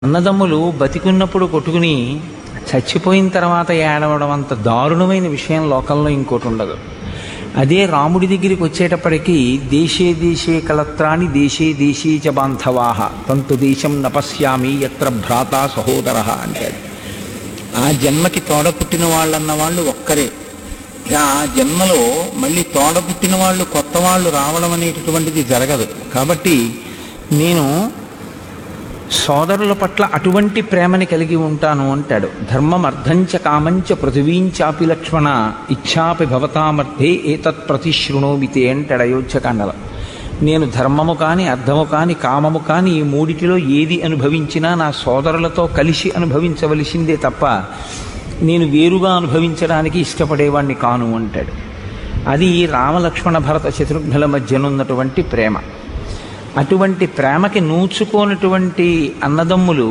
అన్నదమ్ములు బతికున్నప్పుడు కొట్టుకుని చచ్చిపోయిన తర్వాత ఏడవడం అంత దారుణమైన విషయం లోకంలో ఇంకోటి ఉండదు అదే రాముడి దగ్గరికి వచ్చేటప్పటికి దేశే దేశే కలత్రాని దేశే దేశే చ బాంధవాహ తంతు దేశం నపశ్యామి ఎత్ర భ్రాత సహోదర అంటాడు ఆ జన్మకి తోడ పుట్టిన వాళ్ళన్న వాళ్ళు ఒక్కరే ఆ జన్మలో మళ్ళీ తోడ పుట్టిన వాళ్ళు కొత్త వాళ్ళు రావడం అనేటటువంటిది జరగదు కాబట్టి నేను సోదరుల పట్ల అటువంటి ప్రేమని కలిగి ఉంటాను అంటాడు ధర్మం అర్థంచ కామంచ పృథివీంచాపి లక్ష్మణ ఇచ్ఛాపి భవతామర్థే ఏతత్ ప్రతిశృణోమితే అంటాడు అయోధ్యకాండలో నేను ధర్మము కాని అర్థము కాని కామము కాని ఈ మూడిటిలో ఏది అనుభవించినా నా సోదరులతో కలిసి అనుభవించవలసిందే తప్ప నేను వేరుగా అనుభవించడానికి ఇష్టపడేవాణ్ణి కాను అంటాడు అది రామలక్ష్మణ భరత శత్రుఘ్నుల మధ్యనున్నటువంటి ప్రేమ అటువంటి ప్రేమకి నూచుకోనటువంటి అన్నదమ్ములు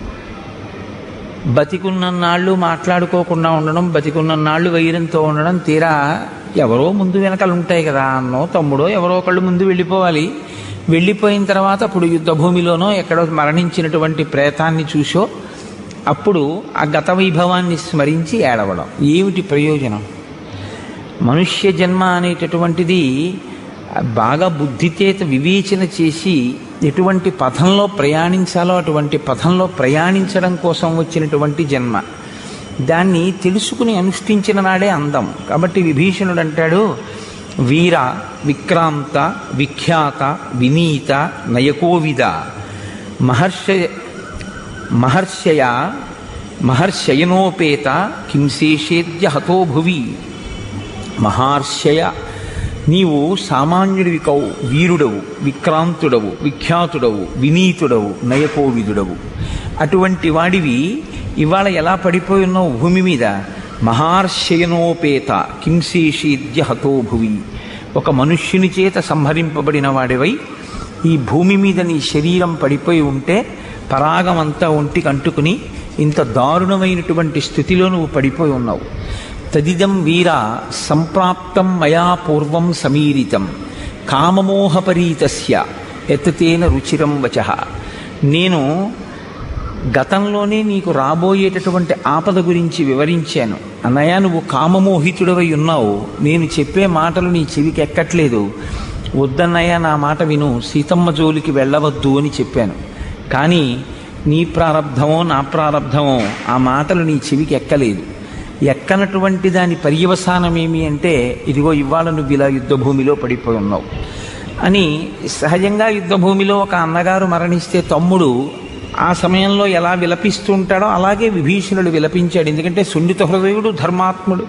బతికున్నన్నాళ్ళు మాట్లాడుకోకుండా ఉండడం బతికున్నన్నాళ్ళు వైరంతో ఉండడం తీరా ఎవరో ముందు వెనకలు ఉంటాయి కదా అన్నో తమ్ముడో ఎవరో ఒకళ్ళు ముందు వెళ్ళిపోవాలి వెళ్ళిపోయిన తర్వాత అప్పుడు యుద్ధభూమిలోనో ఎక్కడో మరణించినటువంటి ప్రేతాన్ని చూసో అప్పుడు ఆ గత వైభవాన్ని స్మరించి ఏడవడం ఏమిటి ప్రయోజనం మనుష్య జన్మ అనేటటువంటిది బాగా బుద్ధిచేత వివేచన చేసి ఎటువంటి పథంలో ప్రయాణించాలో అటువంటి పథంలో ప్రయాణించడం కోసం వచ్చినటువంటి జన్మ దాన్ని తెలుసుకుని అనుష్ఠించిన నాడే అందం కాబట్టి విభీషణుడు అంటాడు వీర విక్రాంత విఖ్యాత వినీత నయకోవిద మహర్ష మహర్షయ మహర్షయనోపేత కింశేషేద్య హతో భువి మహర్షయ నీవు సామాన్యుడివి కవు వీరుడవు విక్రాంతుడవు విఖ్యాతుడవు వినీతుడవు నయకోవిదుడవు అటువంటి వాడివి ఇవాళ ఎలా పడిపోయి ఉన్నావు భూమి మీద మహార్షయనోపేత కింశేషీద్య హతో భువి ఒక మనుష్యుని చేత సంహరింపబడిన వాడివై ఈ భూమి మీద నీ శరీరం పడిపోయి ఉంటే పరాగమంతా ఒంటికి అంటుకుని ఇంత దారుణమైనటువంటి స్థితిలో నువ్వు పడిపోయి ఉన్నావు తదిదం వీర సంప్రాప్తం మయా పూర్వం సమీరితం కామమోహపరీతస్య ఎత్తతేన రుచిరం వచ నేను గతంలోనే నీకు రాబోయేటటువంటి ఆపద గురించి వివరించాను అన్నయ్య నువ్వు కామమోహితుడవై ఉన్నావు నేను చెప్పే మాటలు నీ చెవికి ఎక్కట్లేదు వద్దన్నయ్య నా మాట విను సీతమ్మ జోలికి వెళ్ళవద్దు అని చెప్పాను కానీ నీ ప్రారంధమో నా ప్రారంధమో ఆ మాటలు నీ చెవికి ఎక్కలేదు ఎక్కనటువంటి దాని పర్యవసానం ఏమి అంటే ఇదిగో ఇవాళ నువ్వు ఇలా యుద్ధభూమిలో పడిపోయి ఉన్నావు అని సహజంగా యుద్ధభూమిలో ఒక అన్నగారు మరణిస్తే తమ్ముడు ఆ సమయంలో ఎలా విలపిస్తూ ఉంటాడో అలాగే విభీషణుడు విలపించాడు ఎందుకంటే సున్నిత హృదయుడు ధర్మాత్ముడు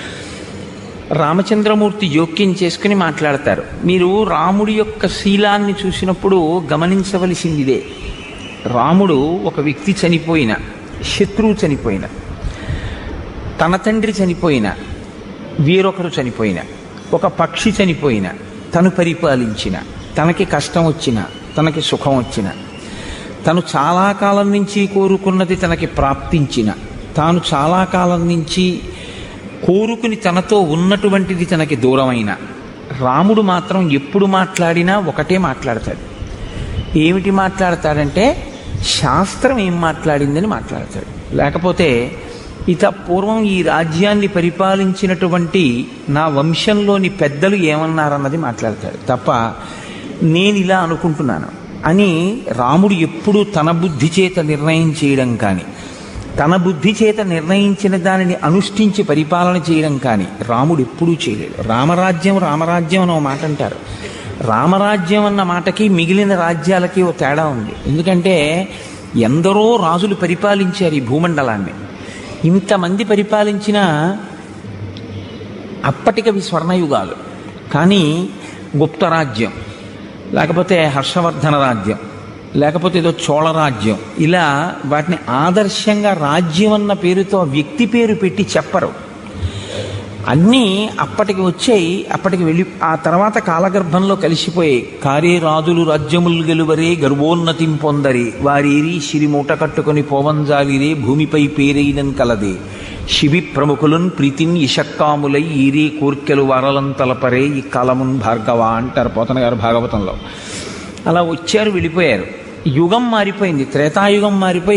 రామచంద్రమూర్తి జోక్యం చేసుకుని మాట్లాడతారు మీరు రాముడి యొక్క శీలాన్ని చూసినప్పుడు గమనించవలసిందిదే రాముడు ఒక వ్యక్తి చనిపోయిన శత్రువు చనిపోయిన తన తండ్రి చనిపోయిన వేరొకరు చనిపోయిన ఒక పక్షి చనిపోయిన తను పరిపాలించిన తనకి కష్టం వచ్చిన తనకి సుఖం వచ్చిన తను చాలా కాలం నుంచి కోరుకున్నది తనకి ప్రాప్తించిన తాను చాలా కాలం నుంచి కోరుకుని తనతో ఉన్నటువంటిది తనకి దూరమైన రాముడు మాత్రం ఎప్పుడు మాట్లాడినా ఒకటే మాట్లాడతాడు ఏమిటి మాట్లాడతాడంటే శాస్త్రం ఏం మాట్లాడిందని మాట్లాడతాడు లేకపోతే ఇత పూర్వం ఈ రాజ్యాన్ని పరిపాలించినటువంటి నా వంశంలోని పెద్దలు ఏమన్నారన్నది మాట్లాడతాడు తప్ప నేను ఇలా అనుకుంటున్నాను అని రాముడు ఎప్పుడూ తన బుద్ధి చేత నిర్ణయం చేయడం కానీ తన బుద్ధి చేత నిర్ణయించిన దానిని అనుష్ఠించి పరిపాలన చేయడం కానీ రాముడు ఎప్పుడూ చేయలేడు రామరాజ్యం రామరాజ్యం అని ఒక మాట అంటారు రామరాజ్యం అన్న మాటకి మిగిలిన రాజ్యాలకి ఓ తేడా ఉంది ఎందుకంటే ఎందరో రాజులు పరిపాలించారు ఈ భూమండలాన్ని ఇంతమంది పరిపాలించిన అప్పటికవి స్వర్ణయుగాలు కానీ గుప్తరాజ్యం లేకపోతే హర్షవర్ధన రాజ్యం లేకపోతే ఏదో చోళరాజ్యం ఇలా వాటిని ఆదర్శంగా రాజ్యం అన్న పేరుతో వ్యక్తి పేరు పెట్టి చెప్పరు అన్నీ అప్పటికి వచ్చాయి అప్పటికి వెళ్ళి ఆ తర్వాత కాలగర్భంలో కలిసిపోయాయి కారే రాజులు రాజ్యములు గెలువరే గర్వోన్నతిం పొందరి వారేరి సిరి మూట కట్టుకొని పోవంజాలిరే భూమిపై పేరైనన్ కలదే శిబి ప్రముఖులున్ ప్రీతిన్ ఇషక్కాములై ఈరే కోర్కెలు వరలం తలపరే ఈ కలమున్ భార్గవ అంటారు పోతన గారు భాగవతంలో అలా వచ్చారు వెళ్ళిపోయారు యుగం మారిపోయింది త్రేతాయుగం మారిపోయి